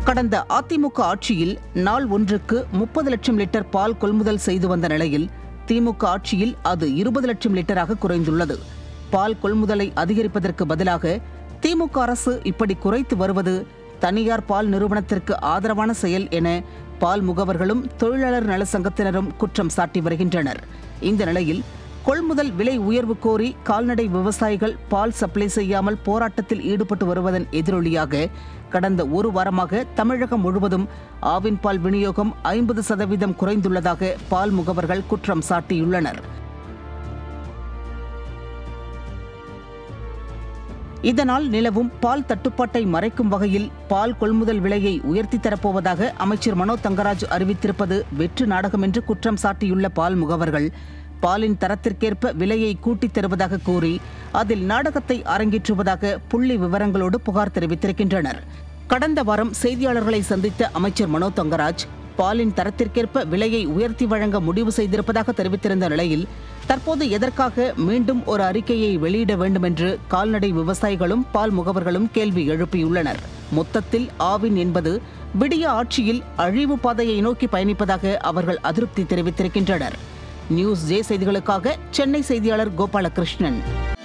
கடந்த அதிமுக ஆட்சியில் நாள் ஒன்றுக்கு முப்பது லட்சம் லிட்டர் பால் கொள்முதல் செய்து வந்த நிலையில் திமுக ஆட்சியில் அது இருபது லட்சம் லிட்டராக குறைந்துள்ளது பால் கொள்முதலை அதிகரிப்பதற்கு பதிலாக திமுக அரசு இப்படி குறைத்து வருவது தனியார் பால் நிறுவனத்திற்கு ஆதரவான செயல் என பால் முகவர்களும் தொழிலாளர் நல சங்கத்தினரும் குற்றம் சாட்டி வருகின்றனர் இந்த நிலையில் கொள்முதல் விலை உயர்வு கோரி கால்நடை விவசாயிகள் பால் சப்ளை செய்யாமல் போராட்டத்தில் ஈடுபட்டு வருவதன் எதிரொலியாக கடந்த ஒரு வாரமாக தமிழகம் முழுவதும் ஆவின் பால் விநியோகம் ஐம்பது சதவீதம் குறைந்துள்ளதாக பால் முகவர்கள் குற்றம் சாட்டியுள்ளனர் இதனால் நிலவும் பால் தட்டுப்பாட்டை மறைக்கும் வகையில் பால் கொள்முதல் விலையை உயர்த்தி தரப்போவதாக அமைச்சர் மனோ தங்கராஜ் அறிவித்திருப்பது வெற்று நாடகம் என்று குற்றம் சாட்டியுள்ள பால் முகவர்கள் பாலின் தரத்திற்கேற்ப விலையை கூட்டித் தருவதாக கூறி அதில் நாடகத்தை அரங்கேற்றுவதாக புள்ளி விவரங்களோடு புகார் தெரிவித்திருக்கின்றனர் கடந்த வாரம் செய்தியாளர்களை சந்தித்த அமைச்சர் மனோ தங்கராஜ் பாலின் தரத்திற்கேற்ப விலையை உயர்த்தி வழங்க முடிவு செய்திருப்பதாக தெரிவித்திருந்த நிலையில் தற்போது எதற்காக மீண்டும் ஒரு அறிக்கையை வெளியிட வேண்டும் என்று கால்நடை விவசாயிகளும் பால் முகவர்களும் கேள்வி எழுப்பியுள்ளனர் மொத்தத்தில் ஆவின் என்பது விடிய ஆட்சியில் அழிவு பாதையை நோக்கி பயணிப்பதாக அவர்கள் அதிருப்தி தெரிவித்திருக்கின்றனர் நியூஸ் ஜே செய்திகளுக்காக சென்னை செய்தியாளர் கோபாலகிருஷ்ணன்